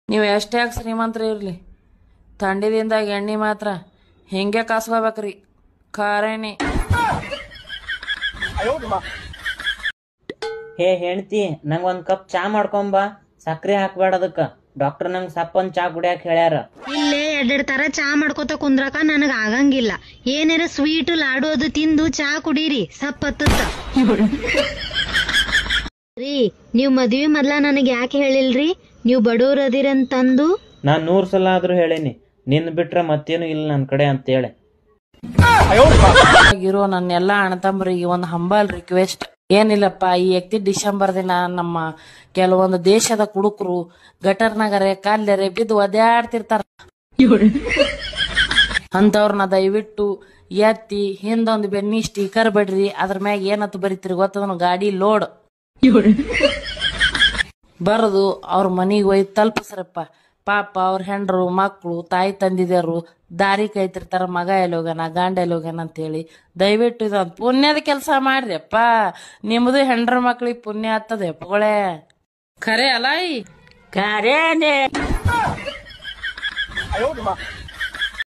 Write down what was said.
ನೀವು ಎಷ್ಟೇ ಶ್ರೀಮಂತರು ಇರಲಿ ಥಂಡಿದಿಂದಾಗ ಎಣ್ಣೆ ಮಾತ್ರ ಹಿಂಗೆ ಕಾಸ್ಕೋಬೇಕ್ರಿ ಖಾರೇನಿ ಹೇ ಹೆಂಡ್ತಿ ನಂಗ್ ಒಂದ್ ಕಪ್ ಚಾ ಮಾಡ್ಕೊಂಬ ಸಕ್ರಿ ಹಾಕ್ಬೇಡ ಅದಕ್ಕ ಡಾಕ್ಟರ್ ನಂಗ್ ಸಪ್ಪನ್ ಚಾ ಕುಡಿಯಾಕ ಹೇಳ್ಯಾರ ಇಲ್ಲೇ ಎರಡೆರಡು ತರ ಚಾ ಮಾಡ್ಕೊತ ಕುಂದ್ರಕ ನನಗ ಆಗಂಗಿಲ್ಲ ಏನಾರ ಸ್ವೀಟ್ ಲಾಡು ಅದು ತಿಂದು ಚಾ ಕುಡೀರಿ ಸಪ್ಪತ್ತದ ರೀ ನೀವ್ ಮದ್ವಿ ಮೊದ್ಲ ನನಗ್ ಯಾಕೆ ಹೇಳಿಲ್ರಿ ನೀವ್ ಬಡವ್ರ ಅದಿರಂತಂದು ನಾನ್ ನೂರ್ ಸಲ ಆದ್ರೂ ಹೇಳೇನಿ ನಿನ್ ಬಿಟ್ರೆ ಮತ್ತೇನು ಇಲ್ಲ ನನ್ ಕಡೆ ಅಂತೇಳಿ ಇರೋ ನನ್ನೆಲ್ಲ ಅಣ್ಣತಮ್ಮರಿಗೆ ಒಂದು ಹಂಬಲ್ ರಿಕ್ವೆಸ್ಟ್ ಏನಿಲ್ಲಪ್ಪ ಈ ಎಕ್ತಿ ಡಿಸೆಂಬರ್ ದಿನ ನಮ್ಮ ಕೆಲವೊಂದು ದೇಶದ ಕುಡುಕರು ಗಟರ್ನಾಗರೆ ಕಾಲ್ಯರೆ ಬಿದ್ದು ಒದ್ಯಾಡ್ತಿರ್ತಾರ ಅಂತವ್ರನ್ನ ದಯವಿಟ್ಟು ಎತ್ತಿ ಹಿಂದೊಂದು ಬೆನ್ನಿ ಸ್ಟಿಕರ್ ಬಿಡ್ರಿ ಅದ್ರ ಮ್ಯಾಗ ಏನತ್ತು ಬರೀತೀರಿ ಗೊತ್ತದನು ಗಾಡಿ ಲೋಡ್ ಬರದು ಅವ್ರ ಮನಿಗೆ ಒಯ್ದು ತಲುಪಿಸ್ರಪ್ಪ ಪಾಪ ಅವ್ರ ಹೆಂಡ್ರು ಮಕ್ಕಳು ತಾಯಿ ತಂದಿದ್ಯಾರು ದಾರಿ ಕೈತಿರ್ತಾರ ಮಗ ಎಲ್ಲೋಗನ ಗಂಡ ಎಲ್ಲೋಗನ ಅಂತೇಳಿ ದಯವಿಟ್ಟು ಇದೊಂದು ಪುಣ್ಯದ ಕೆಲಸ ಮಾಡ್ರಿ ಅಪ್ಪ ನಿಮ್ದು ಹೆಂಡ್ರ ಮಕ್ಳಿಗೆ ಪುಣ್ಯ ಆಗ್ತದೆ ಅಪ್ಪಗಳೇ ಖರೆ ಅಲ್ಲ ಈ ಕರೇನೆ